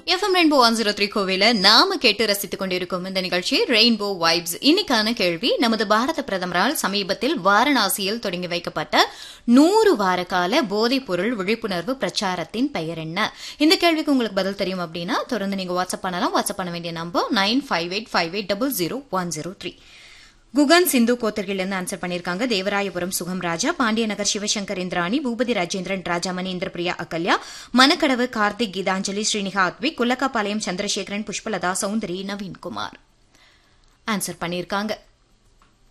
FM rainbow one zero three கோவில நாம கேட்டு ரசித்துக் கொண்டிருக்கும் இந்த நிகழ்ச்சி ரெயின்போ வைப்ஸ் இன்னைக்கான கேள்வி நமது பாரத பிரதமரால் சமீபத்தில் வாரணாசியில் தொடங்கி வைக்கப்பட்ட நூறு வார கால போதைப் பொருள் விழிப்புணர்வு பிரச்சாரத்தின் பெயர் என்ன இந்த கேள்விக்கு உங்களுக்கு பதில் தெரியும் அப்படின்னா தொடர்ந்து நீங்க வாட்ஸ்அப் பண்ணலாம் வாட்ஸ்அப் பண்ண வேண்டிய number nine five eight five eight double zero one zero three Guhan Sindhu கோத்தர்கிலிருந்து ஆன்சர் பண்ணிருக்காங்க தேவராயபுரம் சுகம் ராஜா பாண்டியநகர் சிவசங்கர் இந்திராணி பூபதி ராஜேந்திரன் ராஜாமணி இந்திரபிரியா அகல்யா மணக்கடவு கார்த்திக் கீதாஞ்சலி ஸ்ரீனிகா அத்விக் குல்லக்காபாளையம் சந்திரசேகரன் புஷ்பலதா சௌந்தரி நவீன்குமார் ஆன்சர் பண்ணிருக்காங்க